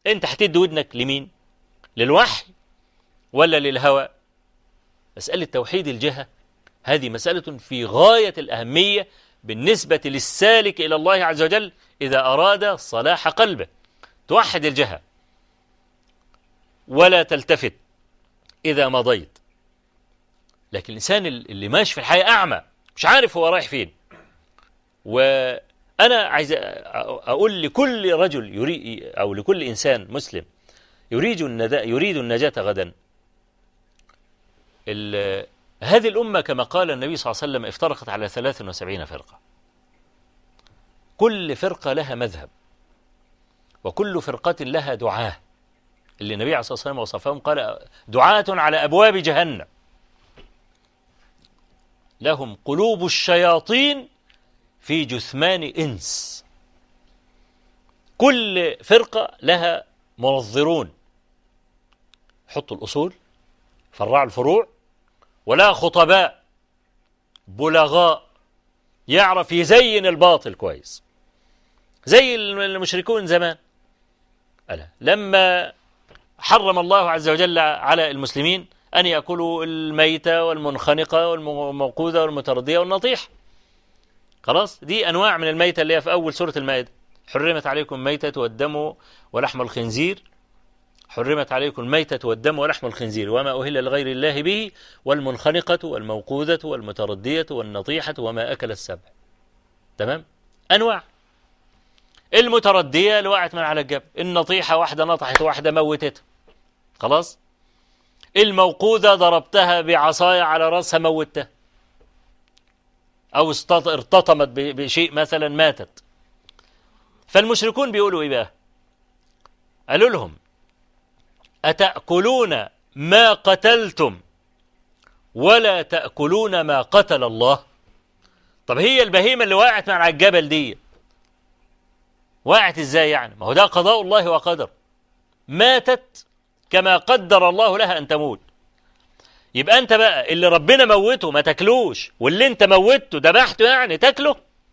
انت هتدي ودنك لمين للوحي ولا للهوى مسألة توحيد الجهة هذه مسألة في غاية الأهمية بالنسبة للسالك إلى الله عز وجل إذا أراد صلاح قلبه توحد الجهة ولا تلتفت إذا مضيت لكن الإنسان اللي ماشي في الحياة أعمى مش عارف هو رايح فين وأنا عايز أقول لكل رجل يريد أو لكل إنسان مسلم يريد يريد النجاة غدا هذه الأمة كما قال النبي صلى الله عليه وسلم افترقت على 73 فرقة كل فرقة لها مذهب وكل فرقة لها دعاه اللي النبي عليه الصلاة والسلام وصفهم قال دعاة على أبواب جهنم لهم قلوب الشياطين في جثمان إنس كل فرقة لها منظرون حطوا الأصول فرعوا الفروع ولا خطباء بلغاء يعرف يزين الباطل كويس زي المشركون زمان ألا لما حرم الله عز وجل على المسلمين أن يأكلوا الميتة والمنخنقة والموقوذة والمتردية والنطيح خلاص دي أنواع من الميتة اللي هي في أول سورة المائدة حرمت عليكم ميتة والدم ولحم الخنزير حرمت عليكم الميتة والدم ولحم الخنزير وما أهل لغير الله به والمنخنقة والموقوذة والمتردية والنطيحة وما أكل السبع تمام أنواع المتردية اللي وقعت من على الجبل النطيحة واحدة نطحت واحدة موتتها خلاص الموقوذة ضربتها بعصاية على رأسها موتها أو ارتطمت بشيء مثلا ماتت فالمشركون بيقولوا إيه بقى قالوا لهم أتأكلون ما قتلتم ولا تأكلون ما قتل الله طب هي البهيمة اللي وقعت من على الجبل دي وقعت ازاي يعني ما هو ده قضاء الله وقدر ماتت كما قدر الله لها أن تموت يبقى أنت بقى اللي ربنا موته ما تاكلوش واللي أنت موته ذبحته يعني تاكله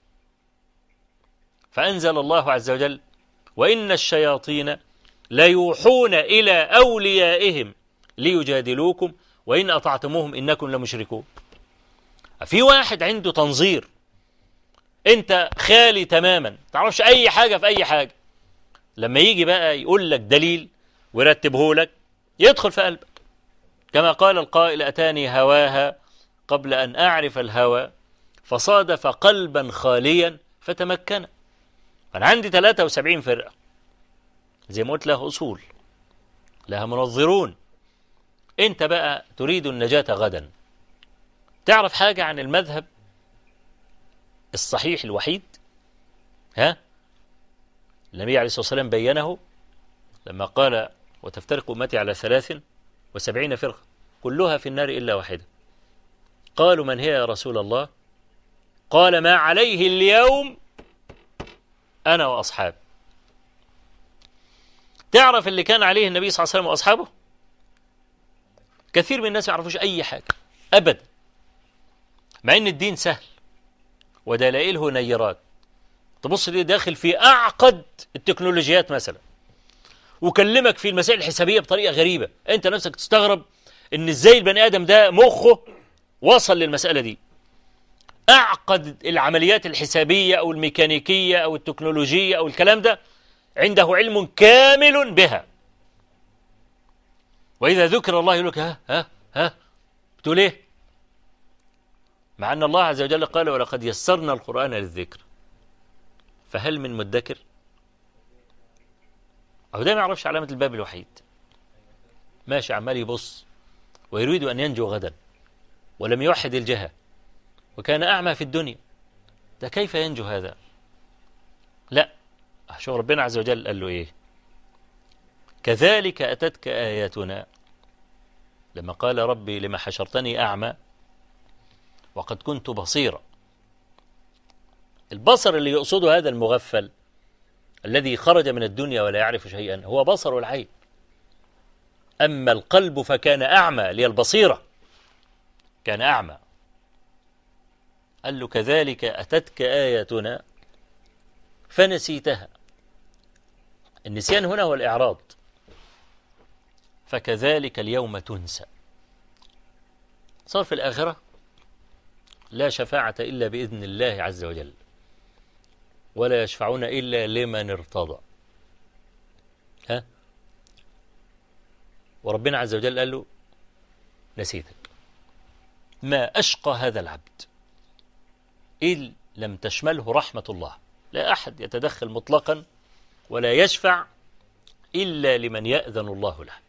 فأنزل الله عز وجل وإن الشياطين ليوحون إلى أوليائهم ليجادلوكم وإن أطعتموهم إنكم لمشركون في واحد عنده تنظير أنت خالي تماما تعرفش أي حاجة في أي حاجة لما يجي بقى يقول لك دليل ويرتبه لك يدخل في قلبك كما قال القائل أتاني هواها قبل أن أعرف الهوى فصادف قلبا خاليا فتمكن أنا عندي 73 فرقة زي ما قلت لها أصول لها منظرون أنت بقى تريد النجاة غدا تعرف حاجة عن المذهب الصحيح الوحيد ها النبي عليه الصلاة والسلام بينه لما قال وتفترق أمتي على ثلاث وسبعين فرقة كلها في النار إلا واحدة قالوا من هي يا رسول الله قال ما عليه اليوم أنا وأصحابي تعرف اللي كان عليه النبي صلى الله عليه وسلم وأصحابه كثير من الناس ما يعرفوش أي حاجة أبدا مع أن الدين سهل ودلائله نيرات تبص ليه داخل في أعقد التكنولوجيات مثلا وكلمك في المسائل الحسابية بطريقة غريبة أنت نفسك تستغرب أن إزاي البني آدم ده مخه وصل للمسألة دي أعقد العمليات الحسابية أو الميكانيكية أو التكنولوجية أو الكلام ده عنده علم كامل بها وإذا ذكر الله يقول لك ها ها ها بتقول إيه مع أن الله عز وجل قال ولقد يسرنا القرآن للذكر فهل من مدكر أو ده ما يعرفش علامة الباب الوحيد ماشي عمال يبص ويريد أن ينجو غدا ولم يوحد الجهة وكان أعمى في الدنيا ده كيف ينجو هذا لا شوف ربنا عز وجل قال له إيه كذلك أتتك آياتنا لما قال ربي لما حشرتني أعمى وقد كنت بصيرا البصر اللي يقصده هذا المغفل الذي خرج من الدنيا ولا يعرف شيئا هو بصر العين أما القلب فكان أعمى للبصيرة كان أعمى قال له كذلك أتتك آياتنا فنسيتها النسيان هنا هو الإعراض فكذلك اليوم تنسى صار في الآخرة لا شفاعة إلا بإذن الله عز وجل ولا يشفعون إلا لمن ارتضى ها وربنا عز وجل قال له نسيتك ما أشقى هذا العبد إذ لم تشمله رحمة الله لا أحد يتدخل مطلقا ولا يشفع إلا لمن يأذن الله له